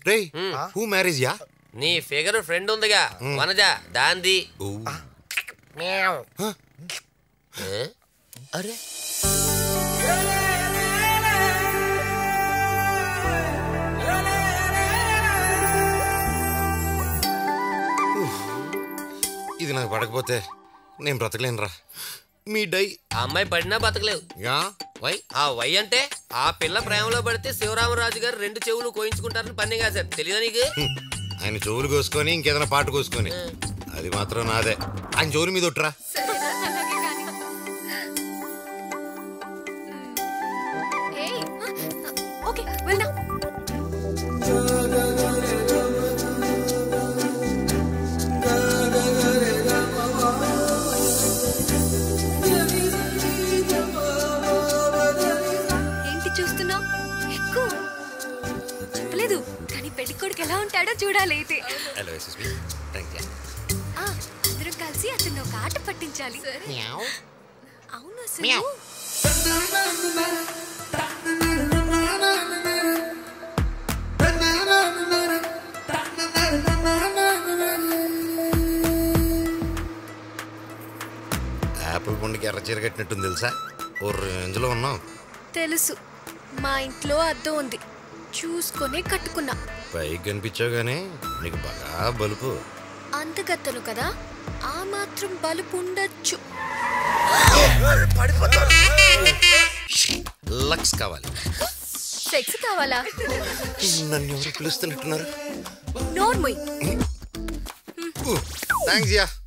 రే హూ మ్యారేజ్ యా నీ ఫిగర్ ఫ్రెండ్ ఉందిగా వనజ దాంది ఏ? అరే ఇది నాకు పడకపోతే నేను బ్రతకలేనురా మీ డై ఆ అమ్మాయి పడినా బతకలేవు యా వై ఆ వై అంటే ఆ పిల్ల ప్రేమలో పడితే శివరామరాజు గారు రెండు చెవులు కోయించుకుంటారని పని కాదు సార్ తెలియదా నీకు ఆయన చెవులు కోసుకొని ఇంకేదైనా పాట కోసుకొని అది మాత్రం నాదే ఆయన చెవుల మీద ఒట్టురా ఏయ్, ఓకే వెళ్దాం ఏంటి చూస్తున్నావు ఎక్కువ చెప్పలేదు కానీ పెళ్లి కొడుకు ఎలా ఉంటాడో చూడాలి అయితే హలో ఎస్ఎస్బి థ్యాంక్ యూ ఆ, అందరం కలిసి అతను ఒక ఆట పట్టించాలి అవును అసలు యాపిల్ పండుగ ఎర్ర చీర కట్టినట్టుంది తెలుసా ఓ రేంజ్లో ఉన్నావు తెలుసు మా ఇంట్లో అద్దం ఉంది చూసుకొని కట్టుకున్నా పైకి కనిపించావు కానీ నీకు బాగా బలుపు అందగత్తను కదా ఆ మాత్రం బలుపు ఉండొచ్చు లక్స్ కావాలి సెక్స్ కావాలా నన్ను ఎవరు పిలుస్తున్నట్టున్నారు నోర్మోయ్ థ్యాంక్స్ యా